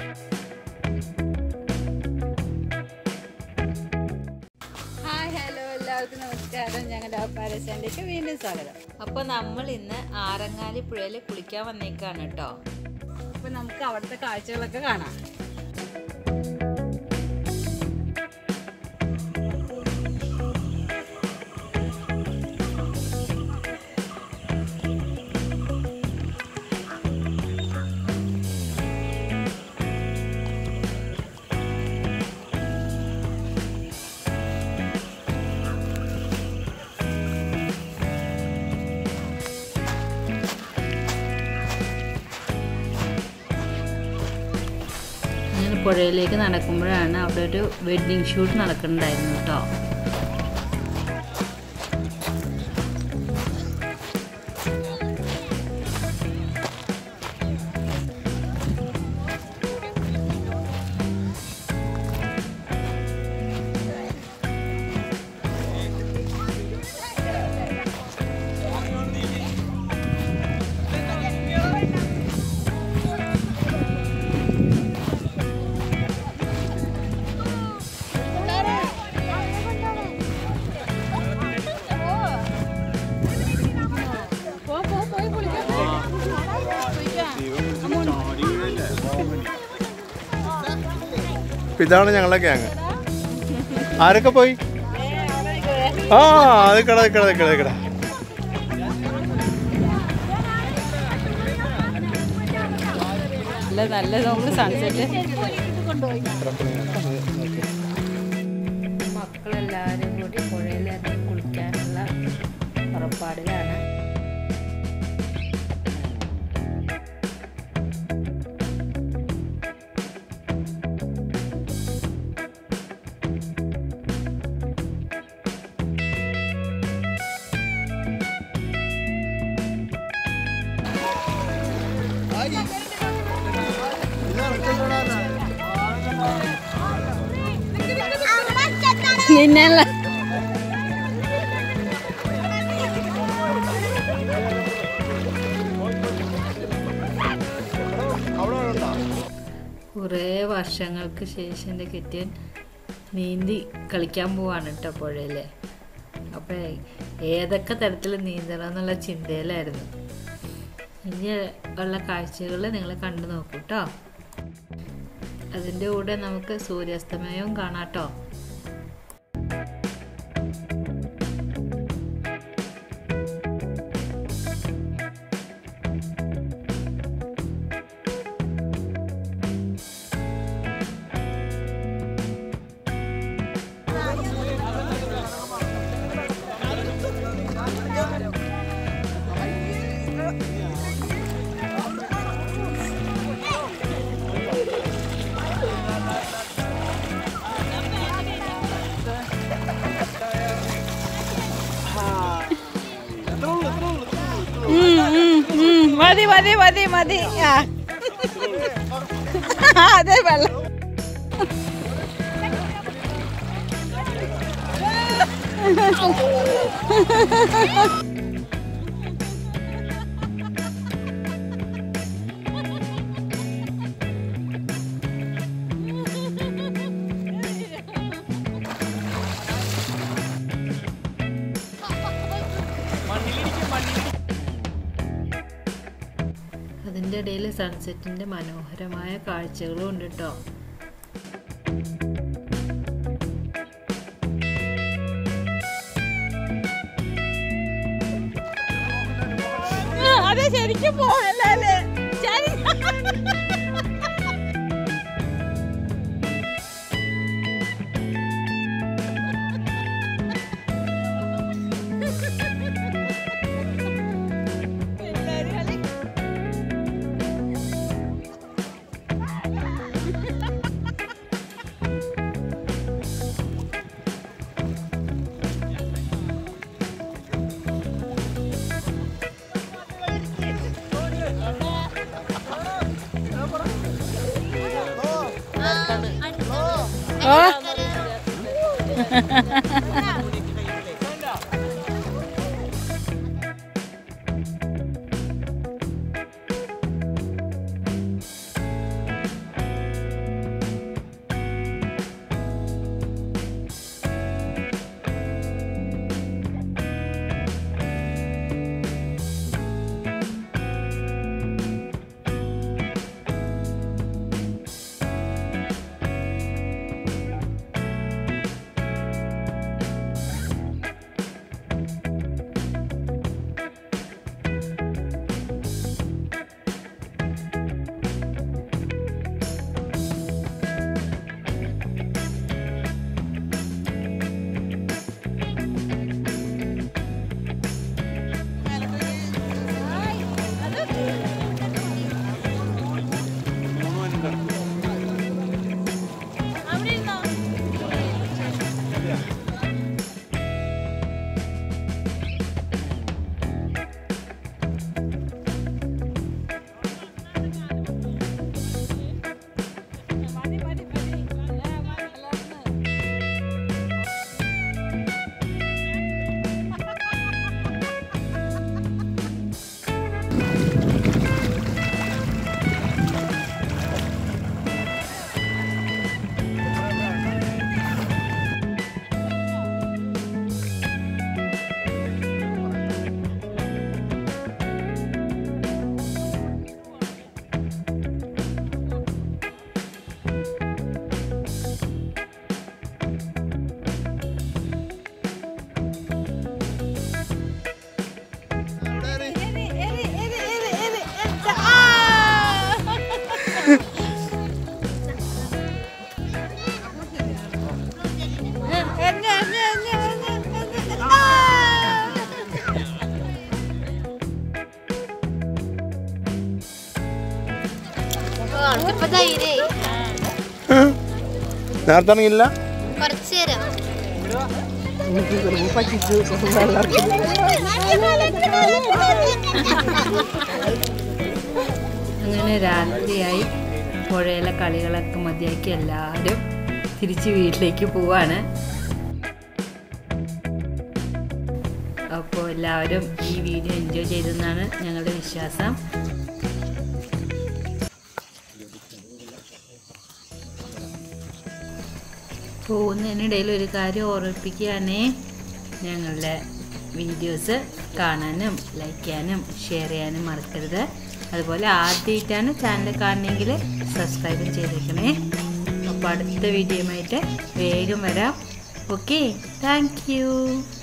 hi hello എല്ലാവർക്കും നമസ്കാരം ഞങ്ങളുടെ പാരസ്റ്റാൻഡിലേക്ക് വീണ്ടും സ്വാഗതം അപ്പോൾ നമ്മൾ ഇന്ന് ആറങ്ങാലി പുഴയിൽ കുളിക്കാൻ വന്നേക്കാണ് കേട്ടോ അപ്പോൾ നമുക്ക് അവിടുത്തെ കാഴ്ചകളൊക്കെ കാണാം അങ്ങനെ പുഴയിലേക്ക് നടക്കുമ്പോഴാണ് അവിടെ ഒരു വെഡ്ഡിങ് ഷൂട്ട് നടക്കുന്നുണ്ടായിരുന്നു കേട്ടോ അപ്പൊ ഇതാണ് ഞങ്ങളെ ഗ്യാങ് ആരൊക്കെ പോയി ആ അത് കട കട കട കട നല്ല നല്ല നമുക്ക് സൺസെറ്റ് മക്കളെല്ലാവരും കൂടി പുഴയിൽ ഇറങ്ങി കുളിക്കാനുള്ള പുറപ്പാടിലാണ് നിന്നല്ല കുറേ വർഷങ്ങൾക്ക് ശേഷം എൻ്റെ കെട്ടിയൻ നീന്തി കളിക്കാൻ പോവാണ് കേട്ടോ പുഴയിൽ അപ്പോൾ ഏതൊക്കെ തരത്തിൽ നീന്തണം എന്നുള്ള ചിന്തയിലായിരുന്നു ഇനി ഉള്ള കാഴ്ചകൾ നിങ്ങൾ കണ്ടു നോക്കൂ കേട്ടോ അതിൻ്റെ കൂടെ നമുക്ക് സൂര്യാസ്തമയവും കാണാം കേട്ടോ മതി മതി മതി മതി ആ അതെ വെള്ളം അതിൻ്റെ ഇടയിൽ സൺസെറ്റിൻ്റെ മനോഹരമായ കാഴ്ചകളും ഉണ്ട് കേട്ടോ അതെ ശരിക്കും പോയല്ലേ ശരി നേരത്തെ ഇറങ്ങിയില്ല കുറച്ച് നേരം അങ്ങനെ രാത്രിയായി പുഴയിലെ കളികളൊക്കെ മതിയാക്കി എല്ലാവരും തിരിച്ച് വീട്ടിലേക്ക് പോവാണ് അപ്പോൾ എല്ലാവരും ഈ വീഡിയോ എൻജോയ് ചെയ്തെന്നാണ് ഞങ്ങളുടെ വിശ്വാസം പോകുന്നതിനിടയിൽ ഒരു കാര്യം ഓർമ്മിപ്പിക്കുകയാണേ ഞങ്ങളുടെ വീഡിയോസ് കാണാനും ലൈക്ക് ചെയ്യാനും ഷെയർ ചെയ്യാനും മറക്കരുത് അതുപോലെ ആദ്യമായിട്ടാണ് ചാനൽ കാണണമെങ്കിൽ സബ്സ്ക്രൈബും ചെയ്തേക്കണേ അപ്പോൾ അടുത്ത വീഡിയോയുമായിട്ട് വേഗം വരാം ഓക്കെ താങ്ക് യു